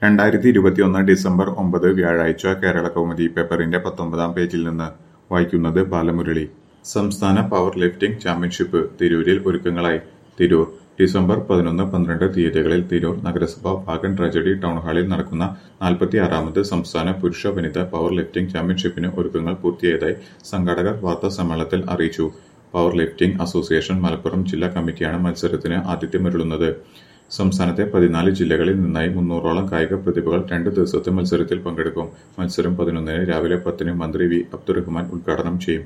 രണ്ടായിരത്തി ഇരുപത്തിയൊന്ന് ഡിസംബർ ഒമ്പത് വ്യാഴാഴ്ച കേരള കൗമുദി പേപ്പറിന്റെ പത്തൊമ്പതാം പേജിൽ നിന്ന് വായിക്കുന്നത് ബാലമുരളി സംസ്ഥാന പവർ ലിഫ്റ്റിംഗ് ചാമ്പ്യൻഷിപ്പ് തിരൂരിൽ ഒരുക്കങ്ങളായി തിരൂർ ഡിസംബർ പതിനൊന്ന് പന്ത്രണ്ട് തീയതികളിൽ തിരൂർ നഗരസഭ വാഗൺ ട്രജഡി ടൗൺഹാളിൽ നടക്കുന്ന നാൽപ്പത്തിയാറാമത് സംസ്ഥാന പുരുഷ വനിത പവർ ലിഫ്റ്റിംഗ് ചാമ്പ്യൻഷിപ്പിന് ഒരുക്കങ്ങൾ പൂർത്തിയായതായി സംഘാടകർ വാർത്താ സമ്മേളനത്തിൽ അറിയിച്ചു പവർ ലിഫ്റ്റിംഗ് അസോസിയേഷൻ മലപ്പുറം ജില്ലാ കമ്മിറ്റിയാണ് മത്സരത്തിന് ആതിഥ്യമരുളുന്നത് സംസ്ഥാനത്തെ പതിനാല് ജില്ലകളിൽ നിന്നായി മുന്നൂറോളം കായിക പ്രതിഭകൾ രണ്ട് ദിവസത്തെ മത്സരത്തിൽ പങ്കെടുക്കും മത്സരം പതിനൊന്നിന് രാവിലെ പത്തിന് മന്ത്രി വി അബ്ദുറഹ്മാൻ ഉദ്ഘാടനം ചെയ്യും